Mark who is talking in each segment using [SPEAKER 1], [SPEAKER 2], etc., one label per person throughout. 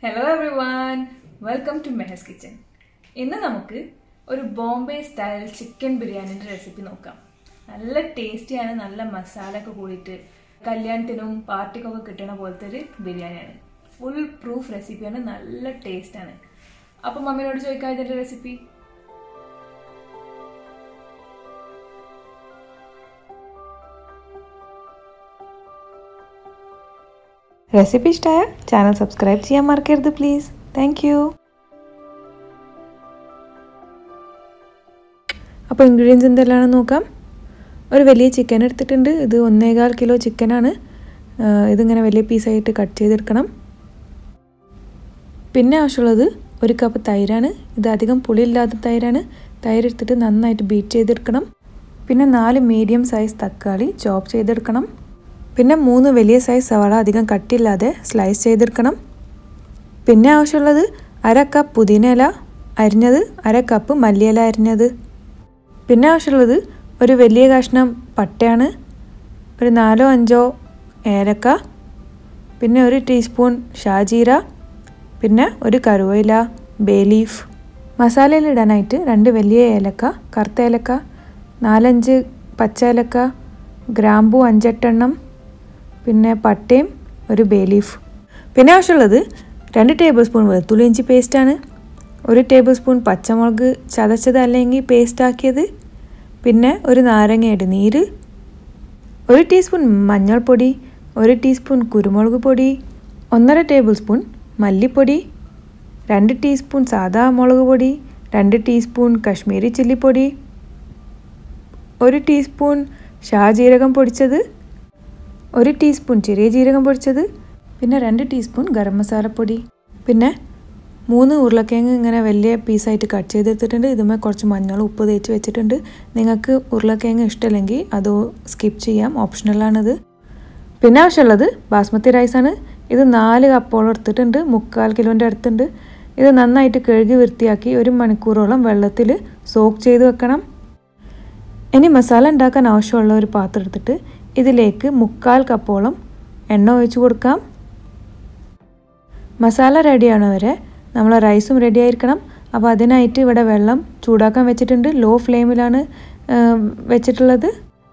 [SPEAKER 1] hello everyone welcome to മെഹസ് kitchen ഇന്ന് നമുക്ക് ഒരു ബോംബെ സ്റ്റൈൽ ചിക്കൻ ബിരിയാണിൻ്റെ റെസിപ്പി നോക്കാം നല്ല ടേസ്റ്റിയാണ് നല്ല മസാല ഒക്കെ കൂടിയിട്ട് കല്യാണത്തിനും പാർട്ടിക്കൊക്കെ കിട്ടുന്ന പോലത്തെ ഒരു ബിരിയാണിയാണ് ഫുൾ പ്രൂഫ് റെസിപ്പിയാണ് നല്ല ടേസ്റ്റാണ് അപ്പം മമ്മിനോട് ചോദിക്കാം ഇതിൻ്റെ റെസിപ്പി
[SPEAKER 2] റെസിപ്പി ഇഷ്ടമായ ചാനൽ സബ്സ്ക്രൈബ് ചെയ്യാൻ മറക്കരുത് പ്ലീസ് താങ്ക് യു അപ്പോൾ ഇൻഗ്രീഡിയൻസ് എന്തെല്ലാമാണെന്ന് നോക്കാം ഒരു വലിയ ചിക്കൻ എടുത്തിട്ടുണ്ട് ഇത് ഒന്നേകാൽ കിലോ ചിക്കനാണ് ഇതിങ്ങനെ വലിയ പീസായിട്ട് കട്ട് ചെയ്തെടുക്കണം പിന്നെ ആവശ്യമുള്ളത് ഒരു കപ്പ് തൈരാണ് ഇത് അധികം പുളിയില്ലാത്ത തൈരാണ് തൈര് എടുത്തിട്ട് നന്നായിട്ട് ബീറ്റ് ചെയ്തെടുക്കണം പിന്നെ നാല് മീഡിയം സൈസ് തക്കാളി ചോപ്പ് ചെയ്തെടുക്കണം പിന്നെ മൂന്ന് വലിയ സൈസ് സവാള അധികം കട്ടില്ലാതെ സ്ലൈസ് ചെയ്തെടുക്കണം പിന്നെ ആവശ്യമുള്ളത് അര കപ്പ് പുതിന ഇല അരിഞ്ഞത് അര കപ്പ് മല്ലിയില അരിഞ്ഞത് പിന്നെ ആവശ്യമുള്ളത് ഒരു വലിയ കഷ്ണം പട്ടയാണ് ഒരു നാലോ അഞ്ചോ ഏലക്ക പിന്നെ ഒരു ടീസ്പൂൺ ഷാജീര പിന്നെ ഒരു കറുവയില ബേ ലീഫ് മസാലയിൽ ഇടാനായിട്ട് രണ്ട് വലിയ ഏലക്ക കറുത്ത ഏലക്ക നാലഞ്ച് പച്ച ഏലക്ക ഗ്രാമ്പു അഞ്ചെട്ടെണ്ണം പിന്നെ പട്ടയും ഒരു ബേ ലീഫ് പിന്നെ ആവശ്യമുള്ളത് രണ്ട് ടേബിൾ സ്പൂൺ വെളുത്തുള്ളി ഇഞ്ചി പേസ്റ്റാണ് ഒരു ടേബിൾ സ്പൂൺ പച്ചമുളക് ചതച്ചത് അല്ലെങ്കിൽ പേസ്റ്റ് ആക്കിയത് പിന്നെ ഒരു നാരങ്ങയുടെ നീര് ഒരു ടീസ്പൂൺ മഞ്ഞൾപ്പൊടി ഒരു ടീസ്പൂൺ കുരുമുളക് പൊടി ഒന്നര ടേബിൾ സ്പൂൺ മല്ലിപ്പൊടി രണ്ട് ടീസ്പൂൺ സാദാ മുളക് പൊടി രണ്ട് ടീസ്പൂൺ കശ്മീരി ചില്ലിപ്പൊടി ഒരു ടീസ്പൂൺ ഷാജീരകം പൊടിച്ചത് ഒരു ടീസ്പൂൺ ചെറിയ ജീരകം പൊടിച്ചത് പിന്നെ രണ്ട് ടീസ്പൂൺ ഗരം മസാലപ്പൊടി പിന്നെ മൂന്ന് ഉരുളക്കിഴങ്ങ് ഇങ്ങനെ വലിയ പീസായിട്ട് കട്ട് ചെയ്തെടുത്തിട്ടുണ്ട് ഇതുമേ കുറച്ച് മഞ്ഞൾ ഉപ്പ് തേച്ച് വെച്ചിട്ടുണ്ട് നിങ്ങൾക്ക് ഉരുളക്കിഴങ്ങ് ഇഷ്ടമല്ലെങ്കിൽ അത് സ്കിപ്പ് ചെയ്യാം ഓപ്ഷണലാണിത് പിന്നെ ആവശ്യമുള്ളത് ബാസ്മതി റൈസാണ് ഇത് നാല് കപ്പോളം എടുത്തിട്ടുണ്ട് മുക്കാൽ കിലോൻ്റെ അടുത്തുണ്ട് ഇത് നന്നായിട്ട് കഴുകി വൃത്തിയാക്കി ഒരു മണിക്കൂറോളം വെള്ളത്തിൽ സോക്ക് ചെയ്ത് വെക്കണം ഇനി മസാല ഉണ്ടാക്കാൻ ആവശ്യമുള്ള ഒരു പാത്രം എടുത്തിട്ട് ഇതിലേക്ക് മുക്കാൽ കപ്പോളം എണ്ണ ഒഴിച്ചു കൊടുക്കാം മസാല റെഡിയാണോ വരെ നമ്മൾ റൈസും റെഡി ആയിരിക്കണം അപ്പോൾ അതിനായിട്ട് ഇവിടെ വെള്ളം ചൂടാക്കാൻ വെച്ചിട്ടുണ്ട് ലോ ഫ്ലെയിമിലാണ് വെച്ചിട്ടുള്ളത്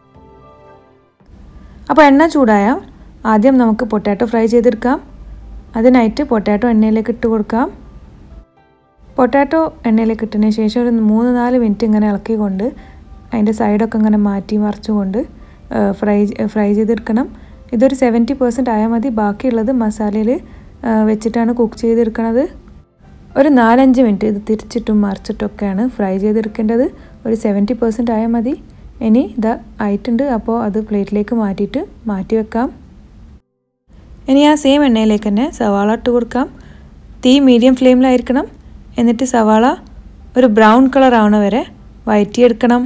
[SPEAKER 2] അപ്പോൾ എണ്ണ ചൂടായാൽ ആദ്യം നമുക്ക് പൊട്ടാറ്റോ ഫ്രൈ ചെയ്തെടുക്കാം അതിനായിട്ട് പൊട്ടാറ്റോ എണ്ണയിലേക്ക് ഇട്ട് കൊടുക്കാം പൊട്ടാറ്റോ എണ്ണയിലേക്ക് ഇട്ടതിന് ശേഷം ഒരു മൂന്ന് നാല് മിനിറ്റ് ഇങ്ങനെ ഇളക്കിക്കൊണ്ട് അതിൻ്റെ സൈഡൊക്കെ ഇങ്ങനെ മാറ്റി മറിച്ചുകൊണ്ട് ഫ്രൈ ഫ്രൈ ചെയ്തെടുക്കണം ഇതൊരു സെവൻറ്റി പെർസെൻറ്റ് ആയാൽ മതി ബാക്കിയുള്ളത് മസാലയിൽ വെച്ചിട്ടാണ് കുക്ക് ചെയ്തെടുക്കണത് ഒരു നാലഞ്ച് മിനിറ്റ് ഇത് തിരിച്ചിട്ടും മറിച്ചിട്ടൊക്കെയാണ് ഫ്രൈ ചെയ്തെടുക്കേണ്ടത് ഒരു സെവൻറ്റി പെർസെൻറ്റ് ആയാൽ മതി ഇനി ഇതാ ആയിട്ടുണ്ട് അപ്പോൾ അത് പ്ലേറ്റിലേക്ക് മാറ്റിയിട്ട് മാറ്റി വെക്കാം ഇനി ആ സെയിം എണ്ണയിലേക്ക് തന്നെ സവാള ഇട്ട് കൊടുക്കാം തീ മീഡിയം ഫ്ലെയിമിലായിരിക്കണം എന്നിട്ട് സവാള ഒരു ബ്രൗൺ കളർ ആവണ വരെ വയറ്റിയെടുക്കണം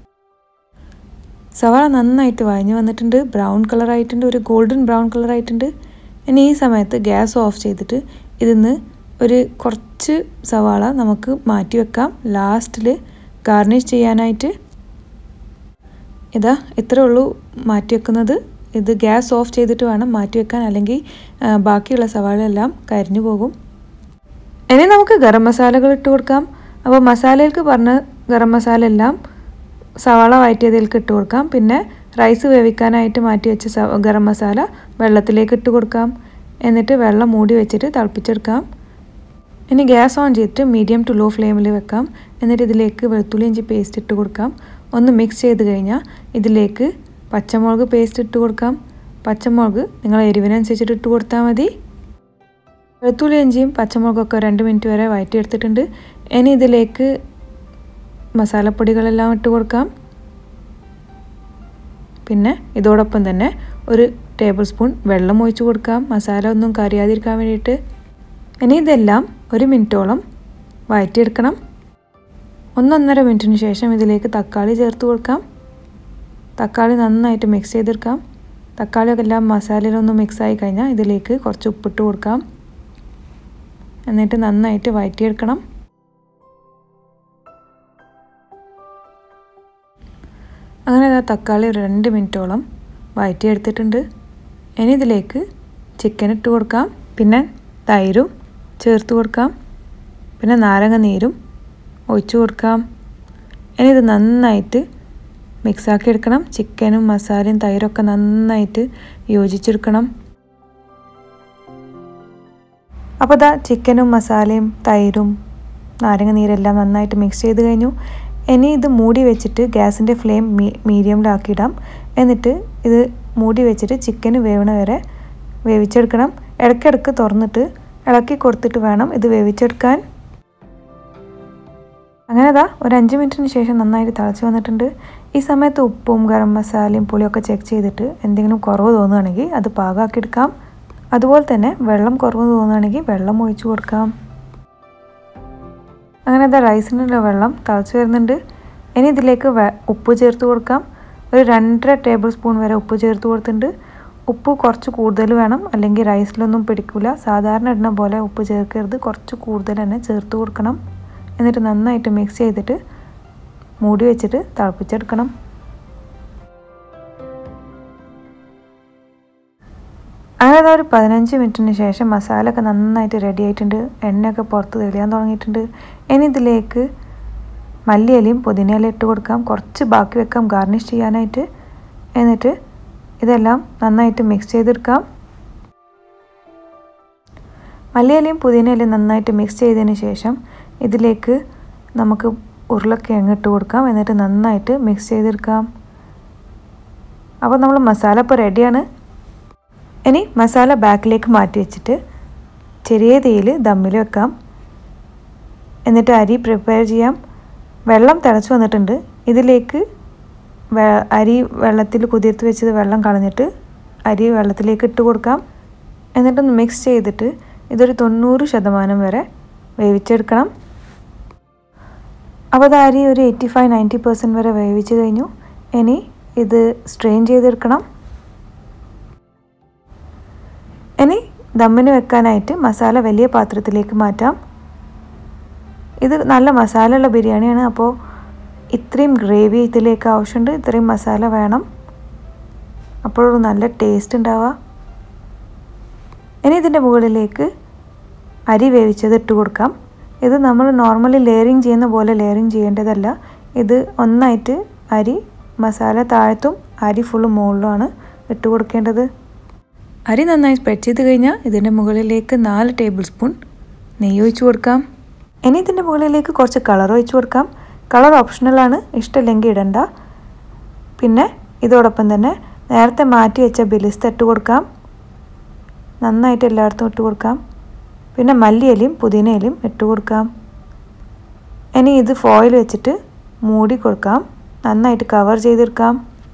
[SPEAKER 2] സവാള നന്നായിട്ട് വഴഞ്ഞു വന്നിട്ടുണ്ട് ബ്രൗൺ കളർ ആയിട്ടുണ്ട് ഒരു ഗോൾഡൻ ബ്രൗൺ കളർ ആയിട്ടുണ്ട് ഇനി ഈ സമയത്ത് ഗ്യാസ് ഓഫ് ചെയ്തിട്ട് ഇതിന്ന് ഒരു കുറച്ച് സവാള നമുക്ക് മാറ്റി വെക്കാം ലാസ്റ്റിൽ ഗാർണിഷ് ചെയ്യാനായിട്ട് ഇതാ ഇത്രേ ഉള്ളൂ മാറ്റി വെക്കുന്നത് ഇത് ഗ്യാസ് ഓഫ് ചെയ്തിട്ട് വേണം മാറ്റി വെക്കാൻ അല്ലെങ്കിൽ ബാക്കിയുള്ള സവാള എല്ലാം കരിഞ്ഞു പോകും ഇനി നമുക്ക് ഗരം മസാലകൾ ഇട്ട് കൊടുക്കാം അപ്പോൾ മസാലയിലേക്ക് പറഞ്ഞ ഗരം മസാല എല്ലാം സവാള വഴറ്റിയതിലേക്ക് ഇട്ട് കൊടുക്കാം പിന്നെ റൈസ് വേവിക്കാനായിട്ട് മാറ്റി വെച്ച ഗരം മസാല വെള്ളത്തിലേക്ക് ഇട്ട് കൊടുക്കാം എന്നിട്ട് വെള്ളം മൂടി വെച്ചിട്ട് തിളപ്പിച്ചെടുക്കാം ഇനി ഗ്യാസ് ഓൺ ചെയ്തിട്ട് മീഡിയം ടു ലോ ഫ്ലെയിമിൽ വെക്കാം എന്നിട്ട് ഇതിലേക്ക് വെളുത്തുള്ളി ഇഞ്ചി പേസ്റ്റ് ഇട്ട് കൊടുക്കാം ഒന്ന് മിക്സ് ചെയ്ത് കഴിഞ്ഞാൽ ഇതിലേക്ക് പച്ചമുളക് പേസ്റ്റ് ഇട്ട് കൊടുക്കാം പച്ചമുളക് നിങ്ങൾ എരിവിനനുസരിച്ചിട്ട് ഇട്ട് കൊടുത്താൽ മതി വെളുത്തുള്ളി ഇഞ്ചിയും പച്ചമുളകൊക്കെ രണ്ട് മിനിറ്റ് വരെ വഴറ്റിയെടുത്തിട്ടുണ്ട് ഇനി ഇതിലേക്ക് മസാലപ്പൊടികളെല്ലാം ഇട്ട് കൊടുക്കാം പിന്നെ ഇതോടൊപ്പം തന്നെ ഒരു ടേബിൾ സ്പൂൺ വെള്ളം ഒഴിച്ച് കൊടുക്കാം മസാല ഒന്നും കറിയാതിരിക്കാൻ വേണ്ടിയിട്ട് ഇനി ഇതെല്ലാം ഒരു മിനിറ്റോളം വഴറ്റിയെടുക്കണം ഒന്നൊന്നര മിനിറ്റിന് ശേഷം ഇതിലേക്ക് തക്കാളി ചേർത്ത് കൊടുക്കാം തക്കാളി നന്നായിട്ട് മിക്സ് ചെയ്തെടുക്കാം തക്കാളിയൊക്കെ എല്ലാം മസാലയിലൊന്ന് മിക്സ് ആയി കഴിഞ്ഞാൽ ഇതിലേക്ക് കുറച്ച് ഉപ്പിട്ട് കൊടുക്കാം എന്നിട്ട് നന്നായിട്ട് വഴറ്റിയെടുക്കണം അങ്ങനെ ആ തക്കാളി ഒരു രണ്ട് മിനിറ്റോളം വഴറ്റിയെടുത്തിട്ടുണ്ട് ഇനി ഇതിലേക്ക് ചിക്കൻ ഇട്ട് കൊടുക്കാം പിന്നെ തൈരും ചേർത്ത് കൊടുക്കാം പിന്നെ നാരങ്ങ നീരും ഒഴിച്ചു കൊടുക്കാം ഇനി ഇത് നന്നായിട്ട് മിക്സാക്കി എടുക്കണം ചിക്കനും മസാലയും തൈരൊക്കെ നന്നായിട്ട് യോജിച്ചെടുക്കണം അപ്പോൾ ഇതാ ചിക്കനും മസാലയും തൈരും നാരങ്ങ നീരെല്ലാം നന്നായിട്ട് മിക്സ് ചെയ്ത് കഴിഞ്ഞു ഇനി ഇത് മൂടി വെച്ചിട്ട് ഗ്യാസിൻ്റെ ഫ്ലെയിം മീ മീഡിയമിലാക്കിയിടാം എന്നിട്ട് ഇത് മൂടി വെച്ചിട്ട് ചിക്കന് വേവണ വരെ വേവിച്ചെടുക്കണം ഇടയ്ക്കിടയ്ക്ക് തുറന്നിട്ട് ഇളക്കി കൊടുത്തിട്ട് വേണം ഇത് വേവിച്ചെടുക്കാൻ അങ്ങനെ അതാ ഒരു അഞ്ച് മിനിറ്റിന് ശേഷം നന്നായിട്ട് തിളച്ച് വന്നിട്ടുണ്ട് ഈ സമയത്ത് ഉപ്പും ഗരം മസാലയും പുളിയൊക്കെ ചെക്ക് ചെയ്തിട്ട് എന്തെങ്കിലും കുറവ് തോന്നുകയാണെങ്കിൽ അത് പാകമാക്കി എടുക്കാം അതുപോലെ തന്നെ വെള്ളം കുറവ് തോന്നുകയാണെങ്കിൽ വെള്ളം ഒഴിച്ചു കൊടുക്കാം അങ്ങനെ അതാ റൈസിനുള്ള വെള്ളം തിളച്ച് വരുന്നുണ്ട് ഇനി ഇതിലേക്ക് ഉപ്പ് ചേർത്ത് കൊടുക്കാം ഒരു രണ്ടര ടേബിൾ സ്പൂൺ വരെ ഉപ്പ് ചേർത്ത് കൊടുത്തിട്ടുണ്ട് ഉപ്പ് കുറച്ച് കൂടുതൽ വേണം അല്ലെങ്കിൽ റൈസിലൊന്നും പിടിക്കില്ല സാധാരണ ഇടുന്ന പോലെ ഉപ്പ് ചേർക്കരുത് കുറച്ച് കൂടുതൽ തന്നെ ചേർത്ത് കൊടുക്കണം എന്നിട്ട് നന്നായിട്ട് മിക്സ് ചെയ്തിട്ട് മൂടി വെച്ചിട്ട് തിളപ്പിച്ചെടുക്കണം അങ്ങനെ ഒരു പതിനഞ്ച് മിനിറ്റിന് ശേഷം മസാല ഒക്കെ നന്നായിട്ട് റെഡി ആയിട്ടുണ്ട് എണ്ണയൊക്കെ പുറത്ത് തെളിയാൻ തുടങ്ങിയിട്ടുണ്ട് ഇനി ഇതിലേക്ക് മല്ലിയിലയും പുതിനയിലയും ഇട്ട് കൊടുക്കാം കുറച്ച് ബാക്കി വെക്കാം ഗാർണിഷ് ചെയ്യാനായിട്ട് എന്നിട്ട് ഇതെല്ലാം നന്നായിട്ട് മിക്സ് ചെയ്തെടുക്കാം മല്ലിയിലയും പുതിനയിലയും നന്നായിട്ട് മിക്സ് ചെയ്തതിന് ശേഷം ഇതിലേക്ക് നമുക്ക് ഉരുളക്കിഴങ്ങ് ഇട്ട് കൊടുക്കാം എന്നിട്ട് നന്നായിട്ട് മിക്സ് ചെയ്തെടുക്കാം അപ്പോൾ നമ്മൾ മസാല ഇപ്പോൾ റെഡിയാണ് ഇനി മസാല ബാക്കിലേക്ക് മാറ്റി വെച്ചിട്ട് ചെറിയ തീയിൽ ദമ്മിൽ വെക്കാം എന്നിട്ട് അരി പ്രിപ്പയർ ചെയ്യാം വെള്ളം തിളച്ച് വന്നിട്ടുണ്ട് ഇതിലേക്ക് അരി വെള്ളത്തിൽ കുതിർത്ത് വെച്ചത് വെള്ളം കളഞ്ഞിട്ട് അരി വെള്ളത്തിലേക്ക് ഇട്ട് കൊടുക്കാം എന്നിട്ടൊന്ന് മിക്സ് ചെയ്തിട്ട് ഇതൊരു തൊണ്ണൂറ് ശതമാനം വരെ വേവിച്ചെടുക്കണം അപ്പോൾ അത് അരി ഒരു എയ്റ്റി ഫൈവ് നയൻറ്റി പെർസെൻറ്റ് വരെ വേവിച്ച് കഴിഞ്ഞു ഇനി ഇത് സ്ട്രെയിൻ ചെയ്തെടുക്കണം ഇനി ദമ്മിന് വെക്കാനായിട്ട് മസാല വലിയ പാത്രത്തിലേക്ക് മാറ്റാം ഇത് നല്ല മസാല ഉള്ള ബിരിയാണിയാണ് അപ്പോൾ ഇത്രയും ഗ്രേവി ഇതിലേക്ക് ആവശ്യമുണ്ട് ഇത്രയും മസാല വേണം അപ്പോഴൊരു നല്ല ടേസ്റ്റ് ഉണ്ടാവുക ഇനി ഇതിൻ്റെ മുകളിലേക്ക് അരി വേവിച്ചത് ഇട്ട് കൊടുക്കാം ഇത് നമ്മൾ നോർമലി ലെയറിങ് ചെയ്യുന്ന പോലെ ലെയറിങ് ചെയ്യേണ്ടതല്ല ഇത് ഒന്നായിട്ട് അരി മസാല താഴത്തും അരി ഫുള്ള് മുകളിലുമാണ് ഇട്ട് കൊടുക്കേണ്ടത് അരി നന്നായി സ്പ്രെഡ് ചെയ്ത് കഴിഞ്ഞാൽ ഇതിൻ്റെ മുകളിലേക്ക് നാല് ടേബിൾ സ്പൂൺ നെയ്യ് ഒഴിച്ച് കൊടുക്കാം ഇനി ഇതിൻ്റെ മുകളിലേക്ക് കുറച്ച് കളർ ഒഴിച്ച് കൊടുക്കാം കളർ ഓപ്ഷണലാണ് ഇഷ്ടമില്ലെങ്കിൽ ഇടണ്ട പിന്നെ ഇതോടൊപ്പം തന്നെ നേരത്തെ മാറ്റി വെച്ച ബിലിസ്ത ഇട്ട് കൊടുക്കാം നന്നായിട്ട് എല്ലായിടത്തും ഇട്ട് കൊടുക്കാം പിന്നെ മല്ലിയിലയും പുതിനയിലയും ഇട്ട് കൊടുക്കാം ഇനി ഇത് ഫോയിൽ വെച്ചിട്ട് മൂടി കൊടുക്കാം നന്നായിട്ട് കവർ ചെയ്തെടുക്കാം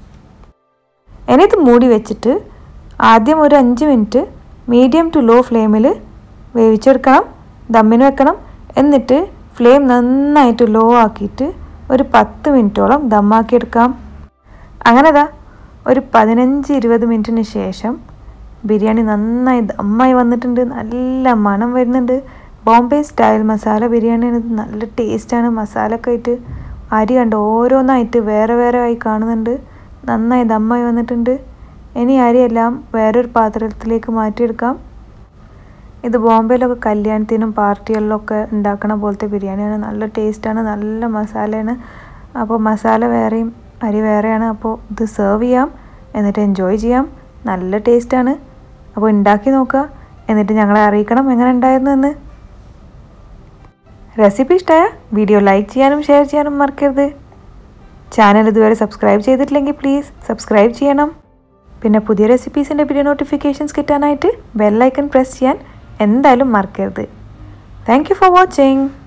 [SPEAKER 2] ഇനി ഇത് മൂടി വെച്ചിട്ട് ആദ്യം ഒരു അഞ്ച് മിനിറ്റ് മീഡിയം ടു ലോ ഫ്ലെയിമിൽ വേവിച്ചെടുക്കണം ദമ്മിന് വെക്കണം എന്നിട്ട് ഫ്ലെയിം നന്നായിട്ട് ലോ ആക്കിയിട്ട് ഒരു പത്ത് മിനിറ്റോളം ദമ്മാക്കിയെടുക്കാം അങ്ങനെ ദാ ഒരു പതിനഞ്ച് ഇരുപത് മിനിറ്റിന് ശേഷം ബിരിയാണി നന്നായി ദമ്മായി വന്നിട്ടുണ്ട് നല്ല മണം വരുന്നുണ്ട് ബോംബെ സ്റ്റൈൽ മസാല ബിരിയാണിയാണ് ഇത് നല്ല ടേസ്റ്റാണ് മസാലയൊക്കെ ആയിട്ട് അരി കണ്ട് ഓരോന്നായിട്ട് വേറെ വേറെ ആയി കാണുന്നുണ്ട് നന്നായി ദമ്മായി വന്നിട്ടുണ്ട് ഇനി അരിയെല്ലാം വേറൊരു പാത്രത്തിലേക്ക് മാറ്റിയെടുക്കാം ഇത് ബോംബെയിലൊക്കെ കല്യാണത്തിനും പാർട്ടികളിലൊക്കെ ഉണ്ടാക്കണ പോലത്തെ ബിരിയാണിയാണ് നല്ല ടേസ്റ്റാണ് നല്ല മസാലയാണ് അപ്പോൾ മസാല വേറെയും അരി വേറെയാണ് അപ്പോൾ ഇത് സെർവ് ചെയ്യാം എന്നിട്ട് എൻജോയ് ചെയ്യാം നല്ല ടേസ്റ്റാണ് അപ്പോൾ ഉണ്ടാക്കി നോക്കുക എന്നിട്ട് ഞങ്ങളെ അറിയിക്കണം എങ്ങനെ ഉണ്ടായിരുന്നു എന്ന് റെസിപ്പി ഇഷ്ടമായ വീഡിയോ ലൈക്ക് ചെയ്യാനും ഷെയർ ചെയ്യാനും മറക്കരുത് ചാനൽ ഇതുവരെ സബ്സ്ക്രൈബ് ചെയ്തിട്ടില്ലെങ്കിൽ പ്ലീസ് സബ്സ്ക്രൈബ് ചെയ്യണം പിന്നെ പുതിയ റെസിപ്പീസിൻ്റെ വീഡിയോ നോട്ടിഫിക്കേഷൻസ് കിട്ടാനായിട്ട് ബെല്ലൈക്കൺ പ്രസ് ചെയ്യാൻ എന്തായാലും മറക്കരുത് താങ്ക് യു ഫോർ വാച്ചിങ്